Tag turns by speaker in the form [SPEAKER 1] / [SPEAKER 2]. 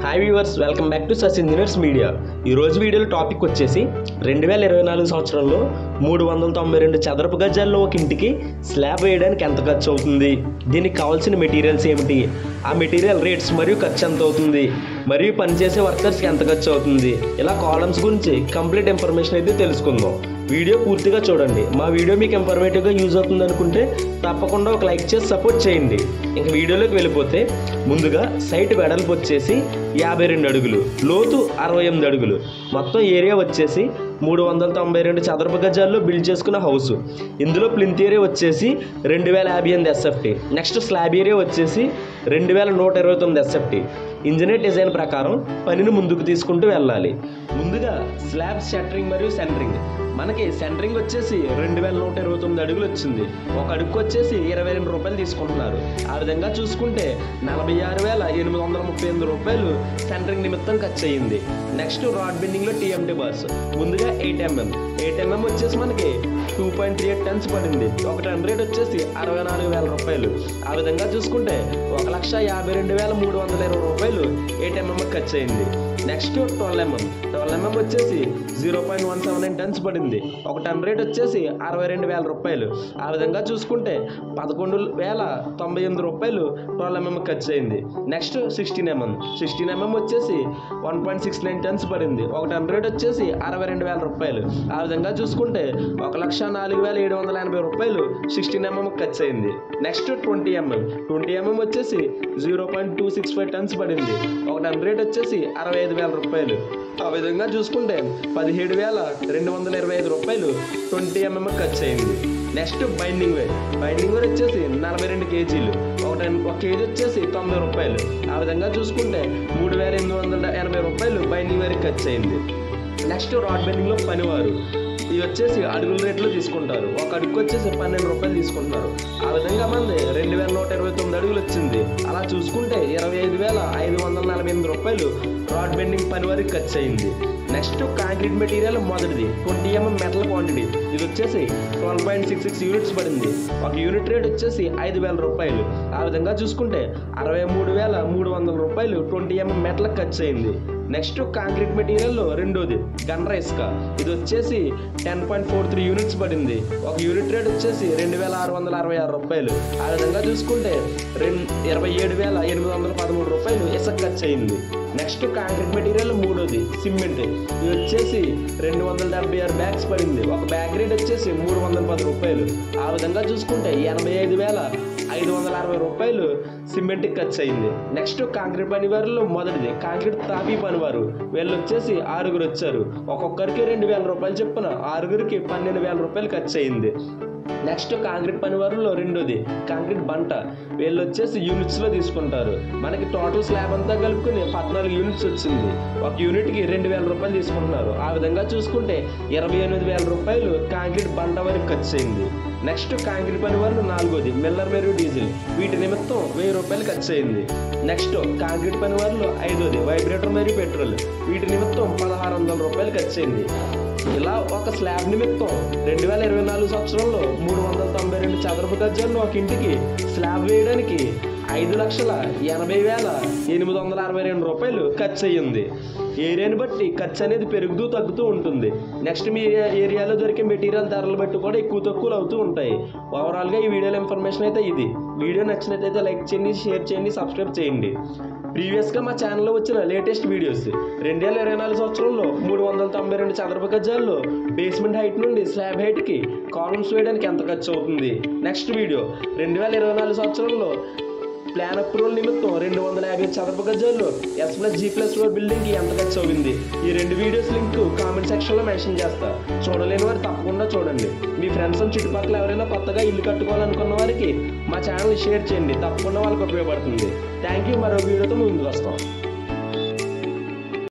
[SPEAKER 1] hi viewers welcome back to సస్ engineers media ఈ రోజు వీడియోలో టాపిక్ వచ్చేసి రెండు వేల ఇరవై నాలుగు సంవత్సరంలో మూడు వందల తొంభై రెండు చదరపు గజాల్లో ఒక ఇంటికి స్లాబ్ వేయడానికి ఎంత ఖర్చు అవుతుంది దీనికి కావాల్సిన మెటీరియల్స్ ఏమిటి ఆ మెటీరియల్ రేట్స్ మరియు ఖర్చు ఎంత అవుతుంది మరియు పనిచేసే వర్కర్స్కి ఎంత ఖర్చు అవుతుంది ఇలా కాలమ్స్ గురించి కంప్లీట్ ఇన్ఫర్మేషన్ అయితే తెలుసుకుందాం వీడియో పూర్తిగా చూడండి మా వీడియో మీకు ఇన్ఫర్మేటివ్గా యూజ్ అవుతుంది అనుకుంటే తప్పకుండా ఒక లైక్ చేసి సపోర్ట్ చేయండి ఇంక వీడియోలోకి వెళ్ళిపోతే ముందుగా సైట్ వెడల్పు వచ్చేసి యాభై రెండు అడుగులు లోతు అరవై ఎనిమిది అడుగులు మొత్తం ఏరియా వచ్చేసి మూడు వందల తొంభై రెండు చదరపు గజాల్లో బిల్డ్ చేసుకున్న హౌస్ ఇందులో ప్లింత్ ఏరియా వచ్చేసి రెండు వేల యాభై ఎనిమిది ఎస్ఎఫ్టీ నెక్స్ట్ స్లాబ్ ఏరియా వచ్చేసి రెండు వేల నూట ఇరవై తొమ్మిది ఎస్ఎఫ్టీ ఇంజనీర్ డిజైన్ ప్రకారం పనిని ముందుకు తీసుకుంటూ వెళ్ళాలి ముందుగా స్లాబ్ షట్టరింగ్ మరియు సెంటరింగ్ మనకి సెంటరింగ్ వచ్చేసి రెండు వేల నూట ఇరవై తొమ్మిది అడుగులు వచ్చింది ఒక అడుగు వచ్చేసి ఇరవై రెండు రూపాయలు తీసుకుంటున్నారు ఆ విధంగా చూసుకుంటే నలభై ఆరు వేల ఎనిమిది వందల ముప్పై ఎనిమిది రూపాయలు సెంటరింగ్ నిమిత్తం ఖర్చు అయ్యింది నెక్స్ట్ రాడ్ బెండింగ్లో టీఎంటీ బార్స్ ముందుగా ఎయిట్ ఎంఎం ఎయిట్ ఎంఎం వచ్చేసి మనకి two point three eight tons పడింది ఒక టన్ రేట్ వచ్చేసి అరవై నాలుగు వేల రూపాయలు ఆ విధంగా చూసుకుంటే ఒక లక్ష యాభై రెండు వేల మూడు వందల ఇరవై రూపాయలు ఎయిట్ ఎంఎం ఖర్చు అయింది next twelve MM twelve MM వచ్చేసి zero point one seven nine tons పడింది ఒక టన్ రేట్ వచ్చేసి అరవై రెండు వేల రూపాయలు ఆ విధంగా చూసుకుంటే పదకొండు వేల తొంభై ఎనిమిది రూపాయలు ట్వెల్వ్ ఎంఎం ఖర్చు అయింది next sixteen MM sixteen MM వచ్చేసి one point six nine tons పడింది ఒక టన్ రేట్ వచ్చేసి అరవై రెండు వేల రూపాయలు ఆ విధంగా చూసుకుంటే ఒక లక్ష నాలుగు వేల ఏడు వందల ఎనభై రూపాయలు సిక్స్టీన్ ఎంఎం ఖర్చు అయింది next twenty MM twenty MM వచ్చేసి zero point two six five tons పడింది ఒక టన్ రేట్ వచ్చేసి అరవై ఐదు వేల రూపాయలు ఆ విధంగా చూసుకుంటే పదిహేడు వేల రెండు వందల ఇరవై ఐదు రూపాయలు ట్వంటీ ఎంఎం ఖర్చు అయింది next binding wire binding wire వచ్చేసి నలభై రెండు కేజీలు ఒక టన్ ఒక కేజీ వచ్చేసి తొంభై రూపాయలు ఆ విధంగా చూసుకుంటే మూడు వేల ఎనిమిది వందల ఎనభై రూపాయలు బైండింగ్ వేర్ ఖర్చు అయింది నెక్స్ట్ రాడ్ బెండింగ్లో పనివారు ఇవి వచ్చేసి అడుగుల రేట్లో తీసుకుంటారు ఒక అడుగు వచ్చేసి పన్నెండు రూపాయలు తీసుకుంటున్నారు ఆ విధంగా మంది రెండు వేల నూట ఇరవై తొమ్మిది అడుగులు వచ్చింది అలా చూసుకుంటే ఇరవై ఐదు వేల ఐదు వందల నలభై ఎనిమిది రూపాయలు రాడ్ బెండింగ్ పని వరకు ఖర్చు అయింది నెక్స్ట్ కాంక్రీట్ మెటీరియల్ మొదటిది ట్వంటీ ఎంఎం మెటల్ క్వాంటిటీ ఇది వచ్చేసి twelve point six six units పడింది ఒక యూనిట్ రేట్ వచ్చేసి ఐదు వేల రూపాయలు ఆ విధంగా చూసుకుంటే అరవై మూడు వేల మూడు వందల రూపాయలు ట్వంటీ ఎంఎం మెటల్ ఖర్చు అయింది నెక్స్ట్ కాంక్రీట్ మెటీరియల్లో రెండోది గన్ర ఇసుక ఇది వచ్చేసి ten point four three units పడింది ఒక యూనిట్ రేట్ వచ్చేసి రెండు వేల ఆరు వందల అరవై ఆరు రూపాయలు ఆ విధంగా చూసుకుంటే రెండు ఇరవై ఏడు వేల ఎనిమిది వందల పదమూడు రూపాయలు ఇసుక ఖర్చు అయింది నెక్స్ట్ కాంక్రీట్ మెటీరియల్ మూడోది సిమెంట్ ఇది వచ్చేసి రెండు వందల డెబ్బై ఆరు బ్యాగ్స్ పడింది ఒక బ్యాగ్ రేట్ వచ్చేసి మూడు వందల పది రూపాయలు ఆ విధంగా చూసుకుంటే ఎనభై ఐదు వేల ఐదు వందల అరవై రూపాయలు సిమెంట్కి ఖర్చు అయింది నెక్స్ట్ కాంక్రీట్ పనివారిలో మొదటిది కాంక్రీట్ తాపీ పనివారు వీళ్ళు వచ్చేసి ఆరుగురు వచ్చారు ఒక్కొక్కరికి రెండు వేల రూపాయలు చొప్పున ఆరుగురికి పన్నెండు వేల రూపాయలు ఖర్చు అయింది నెక్స్ట్ కాంక్రీట్ పనివారులో రెండోది కాంక్రీట్ బంట వీళ్ళు వచ్చేసి యూనిట్స్లో తీసుకుంటారు మనకి టోటల్ స్లాబ్ అంతా కలుపుకుని పద్నాలుగు యూనిట్స్ వచ్చింది ఒక యూనిట్కి రెండు వేల రూపాయలు తీసుకుంటున్నారు ఆ విధంగా చూసుకుంటే ఇరవై ఎనిమిది వేల రూపాయలు కాంక్రీట్ బంట వరకు ఖర్చు అయింది నెక్స్ట్ కాంక్రీట్ పని వాళ్ళు నాలుగోది మిల్లర్ మరియు డీజిల్ వీటి నిమిత్తం వెయ్యి రూపాయలు ఖర్చు అయింది నెక్స్ట్ కాంక్రీట్ పని వాళ్ళు ఐదోది వైబ్రేటర్ మరియు పెట్రోల్ వీటి నిమిత్తం పదహారు వందల రూపాయలు ఖర్చు అయింది ఇలా ఒక స్లాబ్ నిమిత్తం రెండు వేల ఇరవై నాలుగు సంవత్సరంలో మూడు వందల తొంభై రెండు చదరపు గజాల్లో ఒక ఇంటికి స్లాబ్ వేయడానికి ఐదు లక్షల ఎనభై వేల ఎనిమిది వందల అరవై రెండు రూపాయలు ఖర్చు అయ్యింది ఏరియాని బట్టి ఖర్చు అనేది పెరుగుతూ తగ్గుతూ ఉంటుంది నెక్స్ట్ మీ ఏరియాలో దొరికే మెటీరియల్ ధరలు బట్టి కూడా ఎక్కువ తక్కువలు అవుతూ ఉంటాయి ఓవరాల్గా ఈ వీడియోలో ఇన్ఫర్మేషన్ అయితే ఇది వీడియో నచ్చినట్లయితే లైక్ చేయండి షేర్ చేయండి సబ్స్క్రైబ్ చేయండి ప్రీవియస్గా మా ఛానల్లో వచ్చిన లేటెస్ట్ వీడియోస్ రెండు వేల ఇరవై నాలుగు సంవత్సరంలో మూడు వందల తొంభై రెండు చదరపు గజాల్లో బేస్మెంట్ హైట్ నుండి స్లాబ్ హైట్కి కాలమ్స్ వేయడానికి ఎంత ఖర్చు అవుతుంది నెక్స్ట్ వీడియో రెండు వేల ఇరవై నాలుగు సంవత్సరంలో ప్లాన్ అప్రూవల్ నిమిత్తం రెండు వందల యాభై చదరపు గజాల్లో S plus G plus four బిల్డింగ్కి ఎంత ఖర్చు అవుతుంది ఈ రెండు వీడియోస్ లింక్ కామెంట్ సెక్షన్లో మెన్షన్ చేస్తా చూడలేని వారు తప్పకుండా చూడండి మీ ఫ్రెండ్స్ చుట్టుపక్కల ఎవరైనా కొత్తగా ఇల్లు కట్టుకోవాలనుకున్న వారికి మా ఛానల్ షేర్ చేయండి తప్పకుండా వాళ్ళకి ఉపయోగపడుతుంది థ్యాంక్ యూ మరో వీడియోతో ముందుకు వస్తాం